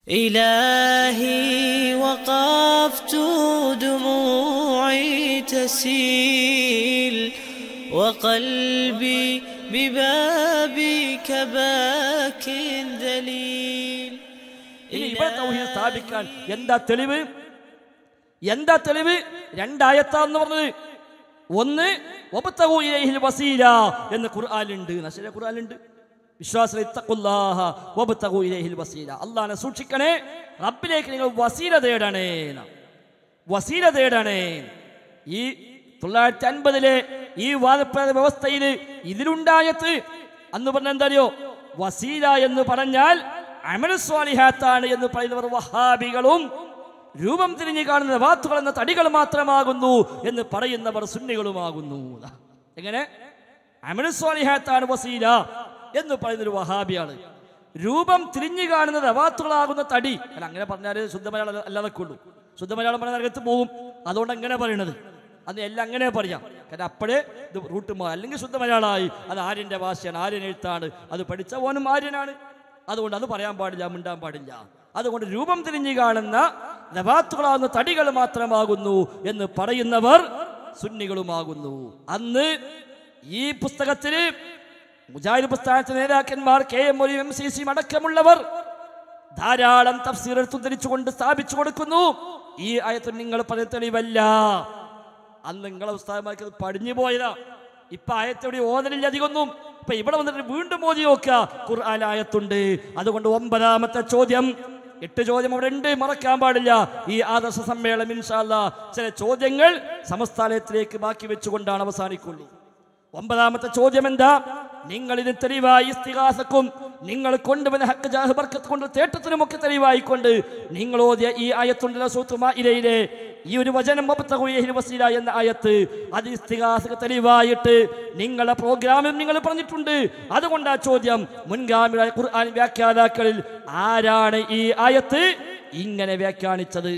إلهي وقفت دموعي تسيل وقلبي ببابك باك ذليل ഇനി ഇവിടെ തൗഹീദ് സ്ഥാപിക്കാൻ എന്താ തെളിവ് എന്താ തെളിവ് രണ്ടായത്താന്ന് പറഞ്ഞത് ഒന്ന് വബ്തഗൂ ഇലൈഹിൽ വസീല എന്ന് ഖുർആനിലുണ്ട് നശര ഖുർആനിലുണ്ട് വിശ്വാസം ഇത്തഖുല്ലാഹ വബ്തഗൂ ഇലൈഹിൽ വസീല അള്ളാഹനെ സൂക്ഷിക്കണേ റബ്ബിലേക്ക് നിങ്ങൾ വസീല തേടണേ എന്നാ. വസീല തേടണേ ഈ തൊള്ളായിരത്തി അൻപതിലെ ഈ വാദപ്രേത വ്യവസ്ഥയിൽ ഇതിലുണ്ടായത് അന്ന് പറഞ്ഞ എന്തറിയോ വസീല എന്ന് പറഞ്ഞാൽ അമലസ്വാലിഹാത്താണ് എന്ന് പറയുന്നവർ വഹാബികളും രൂപം തിരിഞ്ഞു കാണുന്ന വാത്തുകൾ എന്ന തടികൾ മാത്രമാകുന്നു എന്ന് പറയുന്നവർ സുന്നികളുമാകുന്നു എങ്ങനെ അമലസ്വാലിഹാത്താണ് വസീല എന്ന് പറയുന്നൊരു വഹാബിയാണ് രൂപം തിരിഞ്ഞു കാണുന്ന ദവാത്തുകളാകുന്ന തടി അല്ല അങ്ങനെ പറഞ്ഞാൽ ശുദ്ധമലയാളം അല്ലാതെ ഉള്ളൂ ശുദ്ധമലയാളം പറഞ്ഞ നരകത്ത് പോകും അതുകൊണ്ട് അങ്ങനെ പറയണത് അത് എല്ലാം അങ്ങനെ പറയാം കാരണം അപ്പോഴേ ഇത് റൂട്ട് മാ അല്ലെങ്കിൽ ശുദ്ധമലയാളമായി അത് ആര്യന്റെ ഭാഷയാണ് ആര്യൻ എഴുത്താണ് അത് പഠിച്ച ഓനും ആര്യനാണ് അതുകൊണ്ട് അത് പറയാൻ പാടില്ല മിണ്ടാൻ പാടില്ല അതുകൊണ്ട് രൂപം തിരിഞ്ഞു കാണുന്ന നവാത്തുകളാകുന്ന തടികൾ മാത്രമാകുന്നു എന്ന് പറയുന്നവർ സുന്നികളുമാകുന്നു അന്ന് ഈ പുസ്തകത്തിൽ മുജാഹിദ് പുസ്തകത്തിലെ നേതാക്കന്മാർ കെ എം മൊഴി എം സി സി അടക്കമുള്ളവർ ധാരാളം തഫ്സീർ ഉദ്ധരിച്ചുകൊണ്ട് സ്ഥാപിച്ചു കൊടുക്കുന്നു ഈ ആയത്തിൽ നിങ്ങൾ പറഞ്ഞ തെളിവല്ല അന്ന് നിങ്ങളെ ഉസ്താദന്മാർക്ക് അത് പടിഞ്ഞു പോയതാ ഇപ്പൊ ആയത്തോടെ ഓതലില്ല അധികമൊന്നും ഇപ്പൊ ഇവിടെ വന്നിട്ട് വീണ്ടും ഓതി നോക്കുക ഖുർആൻ ആയത്തുണ്ട് അതുകൊണ്ട് ഒമ്പതാമത്തെ ചോദ്യം എട്ട് ചോദ്യം അവിടെ ഉണ്ട് മറക്കാൻ പാടില്ല ഈ ആദർശ സമ്മേളനം ഇൻഷാല്ല ചില ചോദ്യങ്ങൾ സമസ്ഥാലയത്തിലേക്ക് ബാക്കി വെച്ചുകൊണ്ടാണ് അവസാനിക്കുള്ളൂ ഒമ്പതാമത്തെ ചോദ്യം എന്താ നിങ്ങൾ ഇതിന് തെളിവായി ഇസ്തിഹാസക്കും നിങ്ങൾ കൊണ്ടുവന്ന ഹക്ക് ജാഹ് ബർക്കത്ത് കൊണ്ട് തേട്ടത്തിനുമൊക്കെ തെളിവായിക്കൊണ്ട് നിങ്ങൾ ഓതിയ ഈ ആയത്തുണ്ടല്ലോ സൂത്തുമാ ഇരയിലെ ഈ ഒരു വചനം വബ്തഗൂയഹിൽ വസീല എന്ന ആയത്ത് അത് ഇസ്തിഹാസക തെളിവായിട്ട് നിങ്ങളെ പ്രോഗ്രാമിൽ നിങ്ങൾ പറഞ്ഞിട്ടുണ്ട് അതുകൊണ്ട് ആ ചോദ്യം മുൻഗാമികളായ ഖുർആൻ വ്യാഖ്യാതാക്കളിൽ ആരാണ് ഈ ആയത്ത് ഇങ്ങനെ വ്യാഖ്യാനിച്ചത്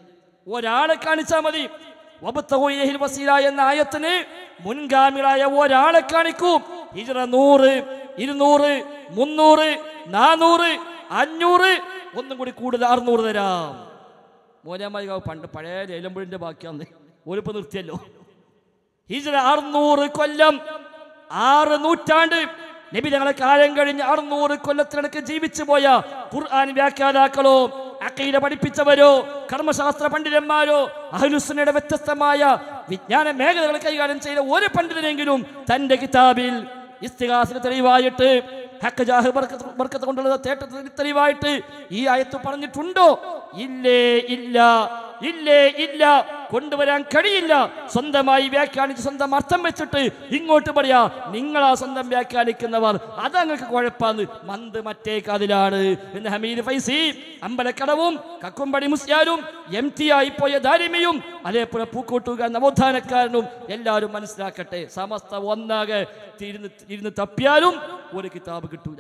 ഒരാളെ കാണിച്ചാൽ മതി വബ്തഗൂയഹിൽ വസീല എന്ന ആയത്തിന് മുൻഗാമികളായ ഒരാളെ കാണിക്കൂ ഹിജ്റ നൂറ് ഇരുന്നൂറ് മുന്നൂറ് നാനൂറ് അഞ്ഞൂറ് ഒന്നും കൂടി കൂടുതൽ അറുന്നൂറ് തരാം മോനമ്മായി പണ്ട് പഴയ ലേലമ്പുഴിന്റെ ബാക്കിയാന്ന് ഓരിപ്പോ നിർത്തിയല്ലോ ഹിജ്റ അറുന്നൂറ് കൊല്ലം ആറ് നൂറ്റാണ്ട് നബി ഞങ്ങളെ കാലം കഴിഞ്ഞ് അറുന്നൂറ് കൊല്ലത്തിനിടയ്ക്ക് ജീവിച്ചു പോയ ഖുർആൻ വ്യാഖ്യാതാക്കളോ അക്കീല പഠിപ്പിച്ചവരോ കർമ്മശാസ്ത്ര പണ്ഡിതന്മാരോ അഹ്ലുസുന്നയുടെ വ്യത്യസ്തമായ വിജ്ഞാന മേഖലകൾ കൈകാര്യം ചെയ്ത ഒരു പണ്ഡിതനെങ്കിലും തന്റെ കിതാബിൽ ഇസ്തിഹാസിന് തെളിവായിട്ട് ഹക്ക് ജാഹ് ബർക്കത്ത് ബർക്കത്ത് കൊണ്ടുള്ള തേട്ടത്തിന് തെളിവായിട്ട് ഈ ആയത്ത് പറഞ്ഞിട്ടുണ്ടോ ഇല്ലേ ഇല്ല ഇല്ലേ ഇല്ല കൊണ്ടുവരാൻ കഴിയില്ല സ്വന്തമായി വ്യാഖ്യാനിച്ച് സ്വന്തം അർത്ഥം വെച്ചിട്ട് ഇങ്ങോട്ട് പറയാ നിങ്ങളാ സ്വന്തം വ്യാഖ്യാനിക്കുന്നവർ അതങ്ങൾക്ക് കുഴപ്പാന്ന് മന്ത് മറ്റേ കാതിലാണ് എന്ന് ഹമീദ് ഫൈസി അമ്പലക്കടവും കക്കുംപടി മുസ്യാരും എം ടി ആയി പോയ ദാരിമിയും അതേപോലെ പൂക്കോട്ടുക നവോത്ഥാനക്കാരനും എല്ലാവരും മനസ്സിലാക്കട്ടെ സമസ്ത ഒന്നാകെ ഇരുന്ന് ഇരുന്ന് തപ്പിയാലും ഒരു കിതാബ് കിട്ടൂല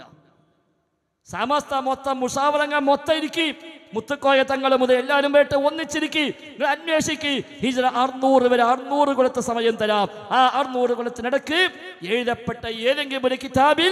സമസ്ത മൊത്തം മുഷാവറങ്ങ മൊത്തം ഇരിക്കി മുത്തുക്കോയ തങ്ങൾ മുതൽ എല്ലാവരും വേട്ട് ഒന്നിച്ചിരിക്കി നിങ്ങൾ അന്വേഷിക്ക് ഹിജറ അറുന്നൂറ് വരെ അറുന്നൂറ് കൊല്ലത്തെ സമയം തരാം ആ അറുന്നൂറ് കൊല്ലത്തിനിടക്ക് എഴുതപ്പെട്ട ഏതെങ്കിലും ഒരു കിതാബിൽ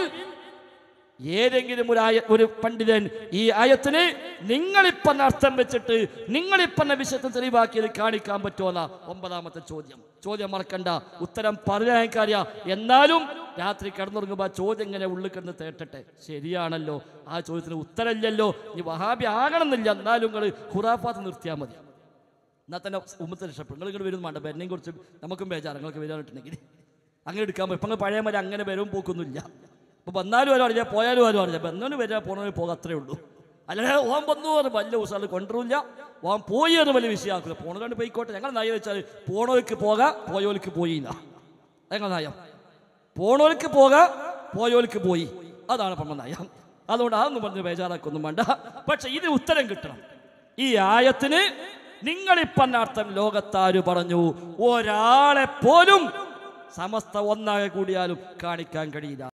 ഏതെങ്കിലും ഒരു ആയ ഒരു പണ്ഡിതൻ ഈ ആയത്തിന് നിങ്ങളിപ്പന്ന അർത്ഥം വെച്ചിട്ട് നിങ്ങളിപ്പന്ന വിഷയത്തിൽ തെളിവാക്കിയത് കാണിക്കാൻ പറ്റുമെന്ന ഒമ്പതാമത്തെ ചോദ്യം ചോദ്യം മറക്കണ്ട ഉത്തരം പറയാൻ കാര്യ എന്നാലും രാത്രി കിടന്നുറങ്ങുമ്പോൾ ആ ചോദ്യം ഇങ്ങനെ ഉള്ളിൽ കിടന്ന് തേട്ടട്ടെ ശരിയാണല്ലോ ആ ചോദ്യത്തിന് ഉത്തരമില്ലല്ലോ ഇനി വഹാബി ആകണമെന്നില്ല എന്നാലും നിങ്ങൾ ഹുറാഫാത്ത് നിർത്തിയാൽ മതി എന്നാൽ തന്നെ ഉമ്മത്തെ രക്ഷപ്പെടും നിങ്ങൾ ഇങ്ങോട്ട് വരുന്നു വേണ്ട ബെന്നെയും കുറിച്ച് നമുക്കും ബേജാറ് നിങ്ങൾക്ക് വരാനിട്ടുണ്ടെങ്കിൽ അങ്ങനെ എടുക്കാൻ പറ്റും ഇപ്പം പഴയ മരം അങ്ങനെ വരവും പോക്കൊന്നുമില്ല ഇപ്പൊ വന്നാലും ആരും അറിയില്ല പോയാലും ആരും അറിയില്ല ബന്ധവന് വരിക പോണവന് പോകാം അത്രേ ഉള്ളൂ അല്ലാതെ ഓൻ വന്നു പറഞ്ഞ് വലിയ ഉസാറിൽ കൊണ്ടുവരില്ല ഓൻ പോയി എന്ന് വലിയ വിഷയമാക്കില്ല പോണതുകൊണ്ട് പോയിക്കോട്ടെ ഞങ്ങൾ നയം വെച്ചാൽ പോണവർക്ക് പോകാം പോയോർക്ക് പോയില്ല ഞങ്ങൾ നയം പോണോർക്ക് പോകാം പോയോർക്ക് പോയി അതാണ് പറഞ്ഞ നയം അതുകൊണ്ട് അതൊന്നും പറഞ്ഞ് ബേജാറാക്കൊന്നും വേണ്ട പക്ഷെ ഇത് ഉത്തരം കിട്ടണം ഈ ആയത്തിന് നിങ്ങളിപ്പന്ന അർത്ഥം ലോകത്താര് പറഞ്ഞു ഒരാളെ പോലും സമസ്ത ഒന്നാകെ കൂടിയാലും കാണിക്കാൻ കഴിയില്ല